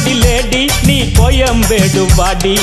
சாவடி லேடி நீ கோயம்பேடு வாடி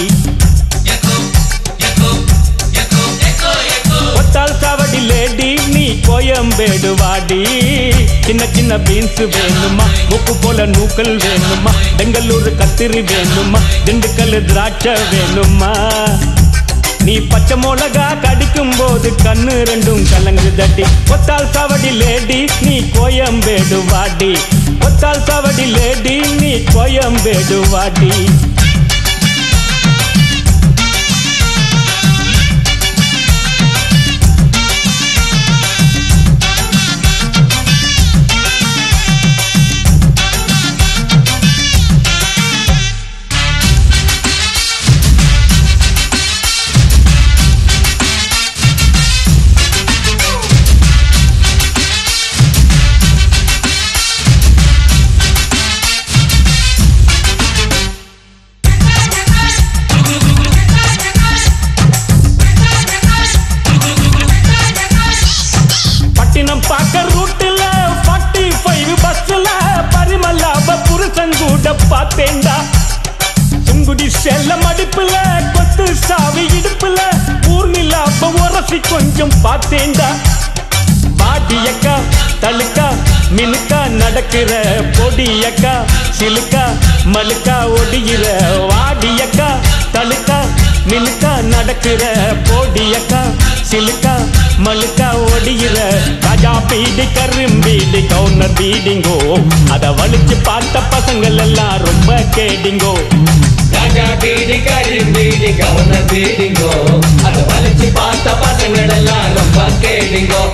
ஒத்தால் சாவடி லேடி நீ கோயம்பேடு வாடி சின்ன சின்ன பீன்ஸ் வேணுமா உப்பு போல நூக்கல் வேணுமா பெங்களூரு கத்திரி வேணுமா திண்டுக்கல் திராட்சை வேணுமா நீ பச்சை மிளகா கடிக்கும் போது கண்ணு ரெண்டும் கலங்கு தட்டி ஒத்தால் சாவடி லேடி நீ கோயம்பேடு வாடி ஒத்தால் சாவடி லேடி நீ கோயம்பேடு வாடி பட்டினம் பார்க்க ரூட்டுல ஃபார்ட்டி ஃபைவ் பஸ்ல பரிமல்லாப புருஷன் கூட பார்த்தேன்டா சுங்குடி செல்ல மடிப்புல கொத்து சாவி இடுப்புல ஊர்நிலாப்ப உரசி கொஞ்சம் பார்த்தேன்டா பாடியக்கா தழுக்கா மினுக்கா நடக்கிற பொடியக்கா சிலுக்கா மலுக்கா ஒடிகிற வாடியக்கா தழுக்கா மினுக்கா நடக்கிற பொடியக்கா சிலுக்கா மலுக்கா ஒடிகிற ராஜா பீடி கரும்பீடி கவுனர் பீடிங்கோ அத வலிச்சு பார்த்த பசங்கள் எல்லாம் ரொம்ப கேடிங்கோ ராஜா பீடி கரும்பீடி கவர்னர் பீடிங்கோ அத வலிச்சு பார்த்த பசங்கள் எல்லாம் ரொம்ப கேடிங்கோ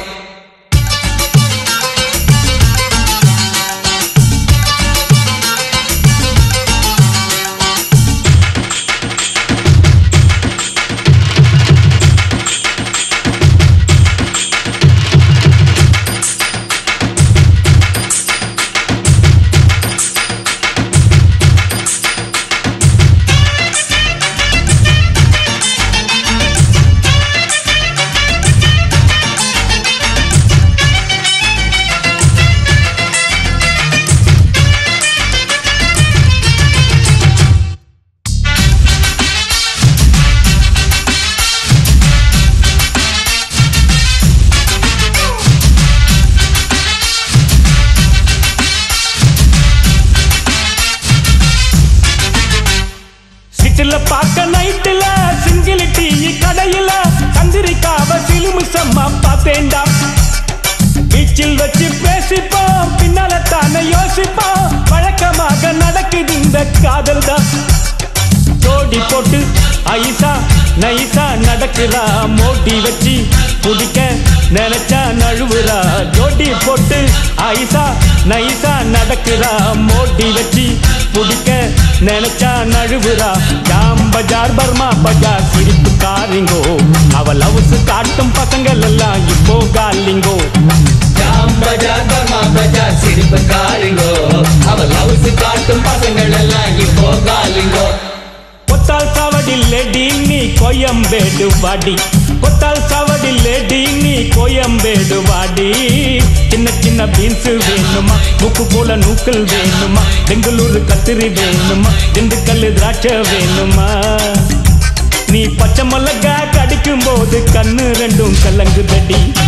சிட்டில பார்க்க நைட்டுல சிங்கிள் டீ கடையில சந்திரிக்காவ சிலுமிசம்மா பார்த்தேன்டா பீச்சில் வச்சு பேசிப்போம் பின்னால தானே யோசிப்போம் வழக்கமாக நடக்குது இந்த காதல் தான் ஜோடி போட்டு ஐசா நைசா நடக்கிறா மோடி வச்சு குடிக்க நினைச்சா நழுவுறா ஜோடி போட்டு ஐசா நைசா நடக்கிறா மோடி வச்சு குடிக்க நினைச்சா நழுவுறா ஜாம் பஜார் பர்மா பஜார் சிரிப்பு காரிங்கோ அவ லவ்ஸ் காட்டும் பசங்கள் எல்லாம் இப்போ காலிங்கோ ஜாம் பஜார் பர்மா பஜார் சிரிப்பு காரிங்கோ அவ லவ்ஸ் காட்டும் பசங்கள் எல்லாம் இப்போ காலிங்கோ கொத்தால் சாவடி லேடி நீ கோயம்பேடு வாடி கொத்தால் சாவடி லேடி நீ கோயம்பேடு வாடி சின்ன சின்ன பீன்ஸ் வேணுமா உப்பு போல நூக்கல் வேணுமா பெங்களூரு கத்திரி வேணுமா திண்டுக்கல் திராட்சை வேணுமா நீ பச்சை மிளகா கடிக்கும் போது கண்ணு ரெண்டும் கலங்குதடி